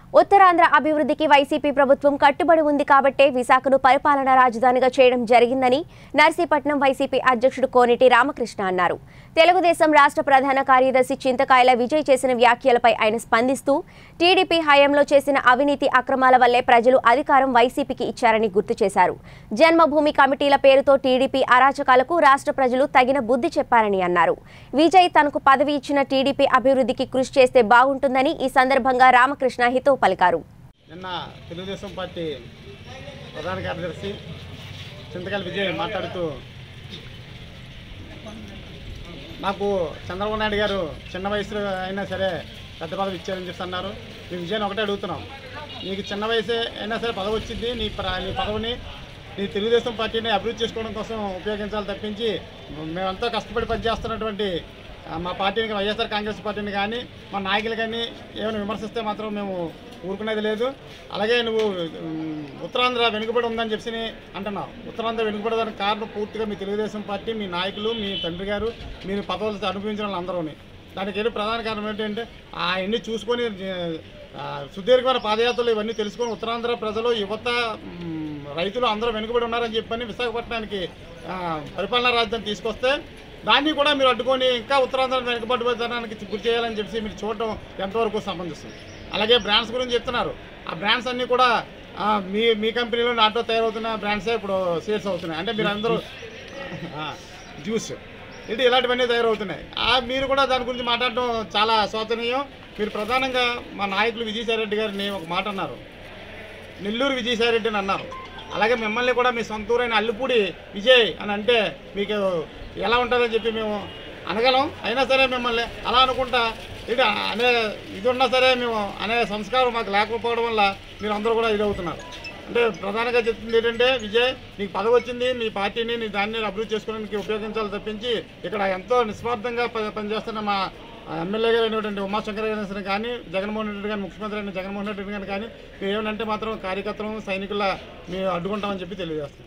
ఉత్తరాంధ్ర అభివృద్ధికి వైసీపీ ప్రభుత్వం కట్టుబడి ఉంది కాబట్టే విశాఖను పరిపాలనా రాజధానిగా చేయడం జరిగిందని నర్సీపట్నం వైసీపీ అధ్యక్షుడు కోనేటి రామకృష్ణ అన్నారు తెలుగుదేశం రాష్ట్ర ప్రధాన కార్యదర్శి చింతకాయల విజయ్ చేసిన వ్యాఖ్యలపై ఆయన స్పందిస్తూ టీడీపీ హయాంలో చేసిన అవినీతి అక్రమాల వల్లే ప్రజలు అధికారం వైసీపీకి ఇచ్చారని గుర్తు చేశారు జన్మభూమి కమిటీల పేరుతో టీడీపీ అరాచకాలకు రాష్ట్ర ప్రజలు తగిన బుద్ధి చెప్పారని అన్నారు విజయ్ తనకు పదవి ఇచ్చిన టీడీపీ అభివృద్ధికి కృషి చేస్తే బాగుంటుందని ఈ సందర్భంగా రామకృష్ణ హితవు పలికారు నిన్న తెలుగుదేశం పార్టీ ప్రధాన కార్యదర్శి చింతకాయల విజయ్ మాట్లాడుతూ నాకు చంద్రబాబు నాయుడు గారు చిన్న వయసులో అయినా సరే పెద్ద పదవి ఇచ్చారని చెప్పి అన్నారు మీ విజయాన్ని ఒకటే అడుగుతున్నాం నీకు చిన్న వయసే అయినా సరే పదవి వచ్చింది నీ ప్ర- నీ పదవిని నీ తెలుగుదేశం పార్టీని అభివృద్ధి చేసుకోవడం కోసం ఉపయోగించాలి తప్పించి మేమంతా కష్టపడి పనిచేస్తున్నటువంటి ఆ, మా పార్టీని వైఎస్ఆర్ కాంగ్రెస్ పార్టీని కానీ మా నాయకులు కానీ ఏమైనా విమర్శిస్తే మాత్రం మేము ఊరుకునేది లేదు అలాగే నువ్వు ఉమ్, ఉత్తరాంధ్ర వెనుకబడి ఉందని చెప్పి అంటున్నావు ఉత్తరాంధ్ర వెనుకబడడానికి కారణం పూర్తిగా మీ తెలుగుదేశం పార్టీ మీ నాయకులు మీ తండ్రి గారు మీరు పదవులు అనుభవించిన వాళ్ళందరూని దానికి ఏంటి ప్రధాన కారణం ఏంటంటే ఆ ఎన్ని చూసుకొని ఆ, సుదీర్ఘమైన పాదయాత్రలు ఇవన్నీ తెలుసుకొని ఉత్తరాంధ్ర ప్రజలు యువత ఉమ్, రైతులు అందరూ వెనుకబడి ఉన్నారని చెప్పని విశాఖపట్నానికి ఆ, పరిపాలనా రాజధాని తీసుకొస్తే దాన్ని కూడా మీరు అడ్డుకొని ఇంకా ఉత్తరాంధ్ర వెనుకబడిపోతానికి గురి చేయాలని చెప్పి మీరు చూడటం ఎంతవరకు సంబంధిస్తుంది అలాగే బ్రాండ్స్ గురించి చెప్తున్నారు ఆ బ్రాండ్స్ అన్నీ కూడా ఆ, మీ మీ కంపెనీలో నాతో తయారవుతున్న బ్రాండ్సే ఇప్పుడు సేల్స్ అవుతున్నాయి అంటే మీరు అందరూ జ్యూస్ ఇది ఇలాంటివన్నీ తయారవుతున్నాయి ఆ మీరు కూడా దాని గురించి మాట్లాడటం చాలా శోచనీయం మీరు ప్రధానంగా మా నాయకులు విజయసాయి రెడ్డి గారిని ఒక మాట అన్నారు నెల్లూరు విజయసాయి రెడ్డి అని అన్నారు అలాగే మిమ్మల్ని కూడా మీ సొంత ఊరైన అల్లుపూడి విజయ్ అని అంటే మీకు ఎలా ఉంటుందని చెప్పి మేము అనగలం అయినా సరే మిమ్మల్ని అలా అనుకుంటా ఇది అనే ఇది ఉన్నా సరే మేము అనే సంస్కారం మాకు లేకపోవడం వల్ల మీరు అందరూ కూడా ఇది అవుతున్నారు అంటే ప్రధానంగా చెప్తుంది ఏంటంటే విజయ్ నీకు పదవి వచ్చింది మీ పార్టీని నీ దాన్ని అభివృద్ధి చేసుకోవడానికి ఉపయోగించాలి తప్పించి ఇక్కడ ఎంతో నిస్వార్థంగా ప- పనిచేస్తున్న మా ఎమ్మెల్యే గారు అయినటువంటి ఉమాశంకర్ గారు కానీ జగన్మోహన్ రెడ్డి గారు ముఖ్యమంత్రి అయిన జగన్మోహన్ రెడ్డి గారు కానీ మీరు ఏమనంటే మాత్రం కార్యకర్తలు సైనికుల మేము అడ్డుకుంటామని చెప్పి తెలియజేస్తున్నాం